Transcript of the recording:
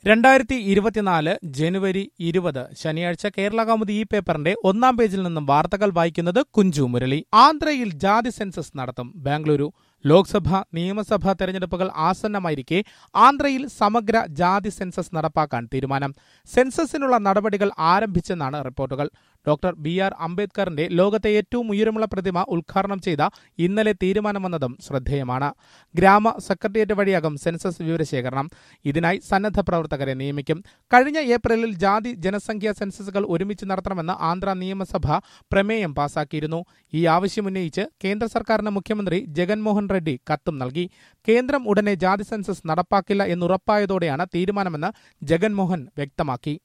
രണ്ടായിരത്തി ഇരുപത്തിനാല് ജനുവരി ഇരുപത് ശനിയാഴ്ച കേരള കൗമുദി ഈ പേപ്പറിന്റെ ഒന്നാം പേജിൽ നിന്നും വാർത്തകൾ വായിക്കുന്നത് കുഞ്ചു മുരളി ആന്ധ്രയിൽ ജാതി സെൻസസ് നടത്തും ബാംഗ്ലൂരു ലോക്സഭ നിയമസഭാ തെരഞ്ഞെടുപ്പുകൾ ആസന്നമായിരിക്കെ ആന്ധ്രയിൽ സമഗ്ര ജാതി സെൻസസ് നടപ്പാക്കാൻ തീരുമാനം സെൻസസിനുള്ള നടപടികൾ ആരംഭിച്ചെന്നാണ് റിപ്പോർട്ടുകൾ ഡോക്ടർ ബി ആർ അംബേദ്കറിന്റെ ലോകത്തെ ഏറ്റവും ഉയരമുള്ള പ്രതിമ ഉദ്ഘാടനം ചെയ്ത ഇന്നലെ തീരുമാനം വന്നതും ശ്രദ്ധേയമാണ് ഗ്രാമ സെക്രട്ടേറിയറ്റ് വഴിയാകും സെൻസസ് വിവരശേഖരണം ഇതിനായി സന്നദ്ധ പ്രവർത്തകരെ നിയമിക്കും കഴിഞ്ഞ ഏപ്രിലിൽ ജാതി ജനസംഖ്യാ സെൻസസുകൾ ഒരുമിച്ച് നടത്തണമെന്ന് ആന്ധ്ര നിയമസഭ പ്രമേയം പാസാക്കിയിരുന്നു ഈ ആവശ്യമുന്നയിച്ച് കേന്ദ്ര സർക്കാരിന് മുഖ്യമന്ത്രി ജഗൻമോഹൻ റെഡ്ഡി കത്തും നൽകി കേന്ദ്രം ഉടനെ ജാതി സെൻസസ് നടപ്പാക്കില്ല എന്നുറപ്പായതോടെയാണ് തീരുമാനമെന്ന് ജഗൻമോഹൻ വ്യക്തമാക്കി